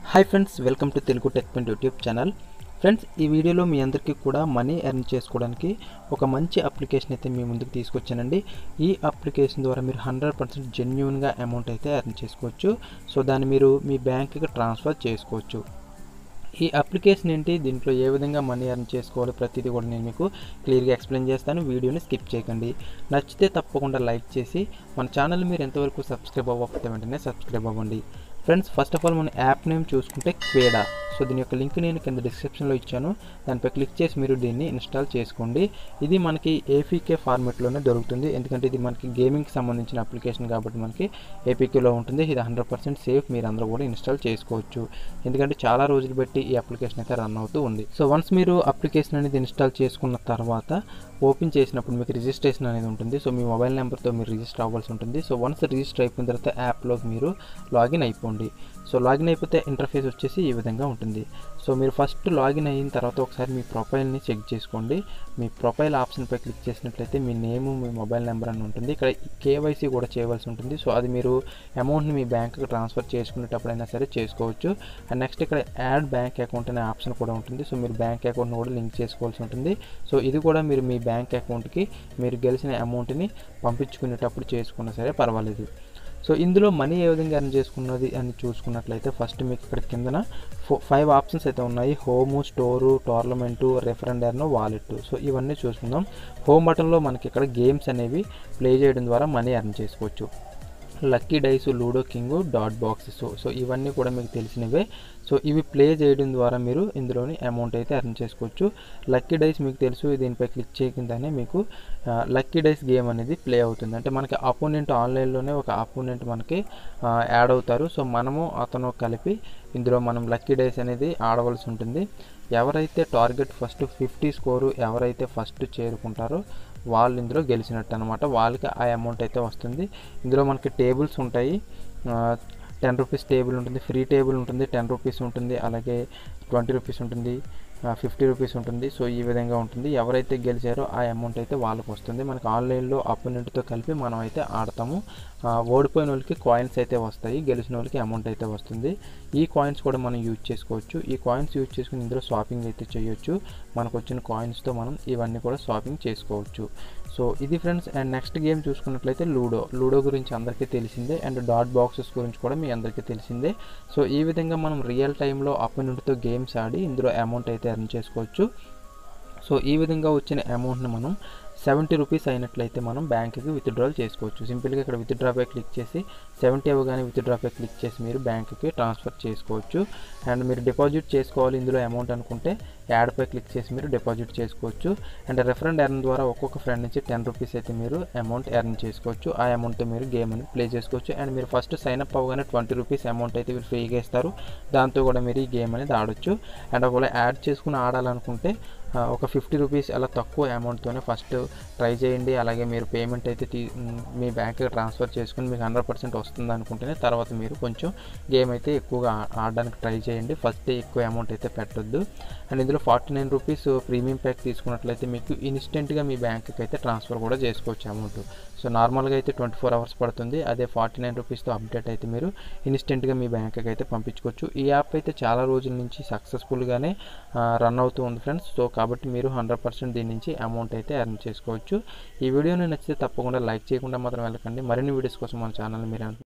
hi friends welcome to Telugu tech point YouTube channel friends ఈ వీడియోలో మీ అందరికీ కూడా మనీ ఎర్న్ చేసుకోవడానికి ఒక మంచి అప్లికేషన్ అయితే మీ ముందుకు తీసుకొచ్చానండి ఈ అప్లికేషన్ ద్వారా మీరు హండ్రెడ్ పర్సెంట్ జెన్యున్గా అమౌంట్ అయితే ఎర్న్ చేసుకోవచ్చు సో దాన్ని మీరు మీ బ్యాంక్కి ట్రాన్స్ఫర్ చేసుకోవచ్చు ఈ అప్లికేషన్ ఏంటి దీంట్లో ఏ విధంగా మనీ ఎర్న్ చేసుకోవాలి ప్రతిదీ కూడా నేను మీకు క్లియర్గా ఎక్స్ప్లెయిన్ చేస్తాను వీడియోని స్కిప్ చేయకండి నచ్చితే తప్పకుండా లైక్ చేసి మన ఛానల్ మీరు ఎంతవరకు సబ్స్క్రైబ్ అవ్వకపోతే వెంటనే సబ్స్క్రైబ్ అవ్వండి ఫ్రెండ్స్ ఫస్ట్ ఆఫ్ ఆల్ మన యాప్ నేమ్ చూసుకుంటే క్వేడా సో దీని యొక్క లింక్ నేను కింద డిస్క్రిప్షన్లో ఇచ్చాను దానిపై క్లిక్ చేసి మీరు దీన్ని ఇన్స్టాల్ చేసుకోండి ఇది మనకి ఏపీకే ఫార్మెట్లోనే దొరుకుతుంది ఎందుకంటే ఇది మనకి గేమింగ్కి సంబంధించిన అప్లికేషన్ కాబట్టి మనకి ఏపీకేలో ఉంటుంది ఇది హండ్రెడ్ పర్సెంట్ సేఫ్ మీరు అందరూ కూడా ఇన్స్టాల్ చేసుకోవచ్చు ఎందుకంటే చాలా రోజులు బట్టి ఈ అప్లికేషన్ అయితే రన్ అవుతూ ఉంది సో వన్స్ మీరు అప్లికేషన్ అనేది ఇన్స్టాల్ చేసుకున్న తర్వాత ఓపెన్ చేసినప్పుడు మీకు రిజిస్ట్రేషన్ అనేది ఉంటుంది సో మీ మొబైల్ నెంబర్తో మీరు రిజిస్టర్ అవ్వాల్సి ఉంటుంది సో వన్స్ రిజిస్టర్ అయిపోయిన తర్వాత యాప్లోకి మీరు లాగిన్ అయిపోండి సో లాగిన్ అయిపోతే ఇంటర్ఫేస్ వచ్చేసి ఈ విధంగా ఉంటుంది సో మీరు ఫస్ట్ లాగిన్ అయిన తర్వాత ఒకసారి మీ ప్రొఫైల్ని చెక్ చేసుకోండి మీ ప్రొఫైల్ ఆప్షన్పై క్లిక్ చేసినట్లయితే మీ నేము మీ మొబైల్ నెంబర్ అని ఉంటుంది ఇక్కడ కేవైసీ కూడా చేయవలసి ఉంటుంది సో అది మీరు అమౌంట్ని మీ బ్యాంక్కి ట్రాన్స్ఫర్ చేసుకునేటప్పుడైనా సరే చేసుకోవచ్చు అండ్ నెక్స్ట్ ఇక్కడ యాడ్ బ్యాంక్ అకౌంట్ అనే ఆప్షన్ కూడా ఉంటుంది సో మీరు బ్యాంక్ అకౌంట్ని కూడా లింక్ చేసుకోవాల్సి ఉంటుంది సో ఇది కూడా మీరు మీ బ్యాంక్ అకౌంట్కి మీరు గెలిచిన అమౌంట్ని పంపించుకునేటప్పుడు చేసుకున్నా సరే పర్వాలేదు సో ఇందులో మనీ ఏ విధంగా ఎర్న్ చేసుకున్నది అని చూసుకున్నట్లయితే ఫస్ట్ మీకు ఇక్కడ కిందన ఫో ఫైవ్ ఆప్షన్స్ అయితే ఉన్నాయి హోము స్టోరు టోర్నమెంటు రెఫరెండర్ను వాలెట్ సో ఇవన్నీ చూసుకుందాం హోమ్ బటన్లో మనకి ఇక్కడ గేమ్స్ అనేవి ప్లే చేయడం ద్వారా మనీ ఎర్న్ చేసుకోవచ్చు lucky dice ludo king dot box so so ఇవన్నీ కూడా మీకు తెలిసినవే సో ఇవి ప్లే చేయడం ద్వారా మీరు ఇందులోని అమౌంట్ అయితే ఎర్న్ చేసుకోవచ్చు లక్కీ డైస్ మీకు తెలుసు దీనిపై క్లిక్ చేయకుండానే మీకు లక్కీ డైస్ గేమ్ అనేది ప్లే అవుతుంది అంటే మనకి అపోనెంట్ ఆన్లైన్లోనే ఒక అపోనెంట్ మనకి యాడ్ అవుతారు సో మనము అతను కలిపి ఇందులో మనం లక్కీ డైస్ అనేది ఆడవలసి ఉంటుంది ఎవరైతే టార్గెట్ ఫస్ట్ ఫిఫ్టీ స్కోరు ఎవరైతే ఫస్ట్ చేరుకుంటారో వాళ్ళు ఇందులో గెలిచినట్టు అనమాట వాళ్ళకి ఆ అమౌంట్ అయితే వస్తుంది ఇందులో మనకి టేబుల్స్ ఉంటాయి టెన్ రూపీస్ టేబుల్ ఉంటుంది ఫ్రీ టేబుల్ ఉంటుంది టెన్ రూపీస్ ఉంటుంది అలాగే ట్వంటీ రూపీస్ ఉంటుంది ఫిఫ్టీ రూపీస్ ఉంటుంది సో ఈ విధంగా ఉంటుంది ఎవరైతే గెలిచారో ఆ అమౌంట్ అయితే వాళ్ళకి వస్తుంది మనకి ఆన్లైన్లో అపోనెంట్తో కలిపి మనం అయితే ఆడతాము ఓడిపోయిన వాళ్ళకి కాయిన్స్ అయితే వస్తాయి గెలిచిన వాళ్ళకి అమౌంట్ అయితే వస్తుంది ఈ కాయిన్స్ కూడా మనం యూజ్ చేసుకోవచ్చు ఈ కాయిన్స్ యూజ్ చేసుకుని ఇందులో షాపింగ్ అయితే చేయొచ్చు మనకు వచ్చిన కాయిన్స్తో మనం ఇవన్నీ కూడా షాపింగ్ చేసుకోవచ్చు సో ఇది ఫ్రెండ్స్ అండ్ నెక్స్ట్ గేమ్ చూసుకున్నట్లయితే లూడో లూడో గురించి అందరికీ తెలిసిందే అండ్ డాట్ బాక్సెస్ గురించి కూడా మీ అందరికీ తెలిసిందే సో ఈ విధంగా మనం రియల్ టైంలో అపోనెంట్తో గేమ్స్ ఆడి ఇందులో అమౌంట్ అయితే ఎర్న్ చేసుకోవచ్చు సో ఈ విధంగా వచ్చిన అమౌంట్ని మనం సెవెంటీ రూపీస్ అయినట్లయితే మనం బ్యాంక్కి విత్డ్రాల్ చేసుకోవచ్చు సింపుల్గా ఇక్కడ విత్డ్రాపై క్లిక్ చేసి సెవెంటీ అవ్వగానే విత్డ్రాపై క్లిక్ చేసి మీరు బ్యాంక్కి ట్రాన్స్ఫర్ చేసుకోవచ్చు అండ్ మీరు డిపాజిట్ చేసుకోవాలి ఇందులో అమౌంట్ అనుకుంటే యాడ్పై క్లిక్ చేసి మీరు డిపాజిట్ చేసుకోవచ్చు అండ్ రెఫరెండ్ ఎర్న్ ద్వారా ఒక్కొక్క ఫ్రెండ్ నుంచి టెన్ రూపీస్ అయితే మీరు అమౌంట్ ఎర్న్ చేసుకోవచ్చు ఆ అమౌంట్తో మీరు గేమ్ అని ప్లే చేసుకోవచ్చు అండ్ మీరు ఫస్ట్ సైన్ అప్ అవ్వగానే ట్వంటీ రూపీస్ అమౌంట్ అయితే మీరు ఫ్రీగా ఇస్తారు దాంతో కూడా మీరు ఈ గేమ్ అనేది ఆడొచ్చు అండ్ ఒకవేళ యాడ్ చేసుకుని ఆడాలనుకుంటే ఒక ఫిఫ్టీ రూపీస్ అలా తక్కువ అమౌంట్తోనే ఫస్ట్ ట్రై చేయండి అలాగే మీరు పేమెంట్ అయితే తీ మీ బ్యాంక్కి ట్రాన్స్ఫర్ చేసుకుని మీకు హండ్రెడ్ పర్సెంట్ వస్తుంది అనుకుంటేనే తర్వాత మీరు కొంచెం గేమ్ అయితే ఎక్కువగా ఆడడానికి ట్రై చేయండి ఫస్ట్ ఎక్కువ అమౌంట్ అయితే పెట్టొద్దు అండ్ ఇందులో forty nine rupees premium pack తీసుకున్నట్లయితే మీకు ఇన్స్టెంట్గా మీ బ్యాంక్కి అయితే ట్రాన్స్ఫర్ కూడా చేసుకోవచ్చు అమౌంట్ సో నార్మల్గా అయితే ట్వంటీ ఫోర్ అవర్స్ పడుతుంది అదే ఫార్టీ నైన్ రూపీస్తో అప్డేట్ అయితే మీరు ఇన్స్టెంట్గా మీ బ్యాంక్కి అయితే పంపించుకోవచ్చు ఈ యాప్ అయితే చాలా రోజుల నుంచి సక్సెస్ఫుల్గానే రన్ అవుతూ ఉంది ఫ్రెండ్స్ సో కాబట్టి మీరు హండ్రెడ్ పర్సెంట్ దీని నుంచి అమౌంట్ అయితే ఎర్న్ చేసుకోవచ్చు ఈ వీడియోని నచ్చితే తప్పకుండా లైక్ చేయకుండా మాత్రం వెళ్ళకండి మరిన్ని వీడియోస్ కోసం మన ఛానల్ మీరు